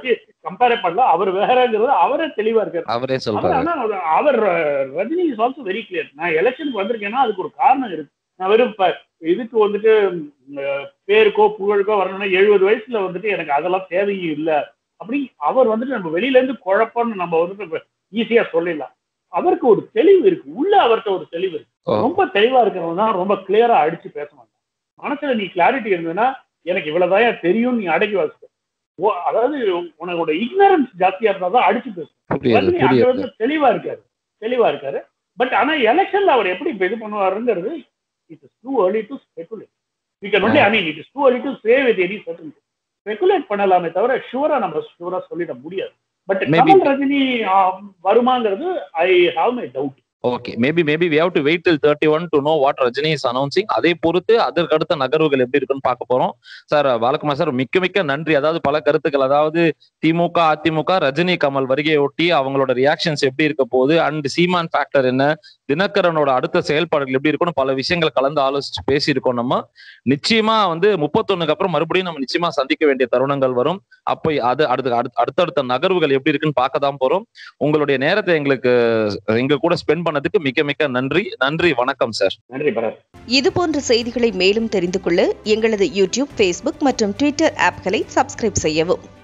கம்பேர் பண்ணல அவர் வேறங்கிறது அவரே தெளிவா இருக்காரு அவரே அவர் சொல்றாரு ஆனா அவர்- அவர் ah, Rajini is also very clear நான் எலெக்ஷனுக்கு வந்திருக்கேன்னா அதுக்கு ஒரு காரணம் இருக்கு நான் வெறும் இப்ப இதுக்கு வந்துட்டு ம், அஹ், பேருக்கோ புகழுக்கோ வரணும்னா எழுபது வயசுல வந்துட்டு எனக்கு அதெல்லாம் தேவையும் இல்லை அப்படி அவர் வந்துட்டு நம்ம வெளியில இருந்து குழப்பம்னு நம்ம வந்துட்டு ஈஸியா சொல்லிடலாம் அவருக்கு ஒரு தெளிவு இருக்கு உள்ள அவர்கிட்ட ஒரு தெளிவு இருக்கு ஓ. ரொம்ப தெளிவா இருக்கிறவங்க தான் ரொம்ப கிளியரா அடிச்சு பேச மாட்டாங்க மனசுல நீ கிளாரிட்டி இருந்ததுன்னா எனக்கு இவ்வளவுதான் தெரியும் நீ அடக்கி வாசிக்க ஓ அதாவது உனக்கோட இக்னரன்ஸ் ஜாஸ்தியா இருந்தா தான் அடிச்சு பேசும் புரியுது ரஜினி அங்க புரியுது வந்து தெளிவா இருக்காரு தெளிவா இருக்காரு பட் ஆனா எலெக்ஷன்ல அவர் எப்படி இப்ப இது பண்ணுவாருங்கிறது it is too early to speculate we can only I mean it is too early to say with any certain speculate பண்ணலாமே தவிர ஷூரா நம்ம ஷூரா சொல்லிட முடியாது பட் Maybe- கமல் ரஜினி ஆ, வருமாங்கிறது I have my doubt okay maybe maybe we have to wait till thirty one to know what Rajini is announcing அதை பொறுத்து அதற்கு அடுத்த நகர்வுகள் எப்படி இருக்குன்னு பார்க்க போறோம் சார் பாலகுமார் சார் மிக்க மிக்க நன்றி அதாவது பல கருத்துக்கள் அதாவது திமுக அதிமுக ரஜினி கமல் வருகையை ஒட்டி அவங்களோட ரியாக்ஷன்ஸ் எப்படி இருக்க போகுது அண்ட் சீமான் ஃபேக்டர் என்ன தினகரனோட அடுத்த செயல்பாடுகள் எப்படி இருக்கும்னு பல விஷயங்கள் கலந்து ஆலோசிச்சு பேசியிருக்கோம் நம்ம நிச்சயமா வந்து முப்பத்தொன்னுக்கு அப்புறம் மறுபடியும் நம்ம நிச்சயமா சந்திக்க வேண்டிய தருணங்கள் வரும் அப்போ அது அடுத்த அடுத்த- அடுத்தடுத்த நகர்வுகள் எப்படி இருக்குன்னு பார்க்க தான் போறோம் உங்களுடைய நேரத்தை எங்களுக்கு எங்க கூட ஸ்பெண்ட் பண்ணதுக்கு மிக்க மிக்க நன்றி நன்றி வணக்கம் சார் நன்றி பரத் இது போன்ற செய்திகளை மேலும் தெரிந்து கொள்ள எங்களது யூடியூப் ஃபேஸ்புக் மற்றும் ட்விட்டர் ஆப்களை சப்ஸ்கிரைப் செய்யவும்